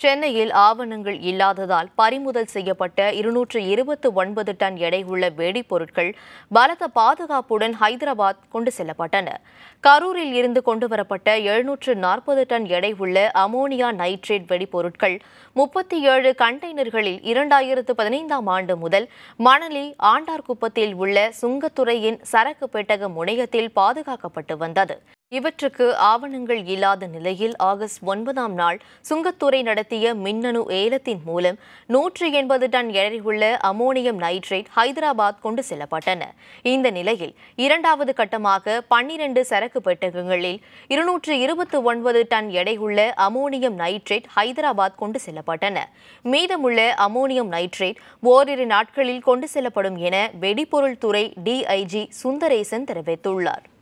சென்னையில் ஆவணங்கள் இல்லாததால் பறிமுதல் செய்யப்பட்ட இருநூற்று இருபத்து ஒன்பது டன் எடை உள்ள வெடிபொருட்கள் பலத்த பாதுகாப்புடன் ஹைதராபாத் கொண்டு செல்லப்பட்டன கரூரில் இருந்து கொண்டுவரப்பட்ட எழுநூற்று நாற்பது டன் எடை உள்ள அமோனியா நைட்ரேட் வெடிபொருட்கள் முப்பத்தி ஏழு கண்டெய்னர்களில் இரண்டாயிரத்து பதினைந்தாம் ஆண்டு முதல் மணலி ஆண்டார்குப்பத்தில் உள்ள சுங்கத்துறையின் சரக்கு பெட்டக முனையத்தில் பாதுகாக்கப்பட்டு வந்தது இவற்றுக்கு ஆவணங்கள் இல்லாத நிலையில் ஆகஸ்ட் ஒன்பதாம் நாள் சுங்கத்துறை நடத்திய மின்னணு ஏலத்தின் மூலம் நூற்றி எண்பது டன் எடையுள்ள அமோனியம் நைட்ரேட் ஹைதராபாத் கொண்டு செல்லப்பட்டன இந்த நிலையில் இரண்டாவது கட்டமாக பன்னிரண்டு சரக்கு பெட்டகங்களில் இருநூற்று இருபத்தி ஒன்பது டன் எடையுள்ள அமோனியம் நைட்ரேட் ஹைதராபாத் கொண்டு செல்லப்பட்டன மீதமுள்ள அமோனியம் நைட்ரேட் ஓரிரு நாட்களில் கொண்டு செல்லப்படும் என வெடிபொருள் துறை டிஐஜி சுந்தரேசன் தெரிவித்துள்ளார்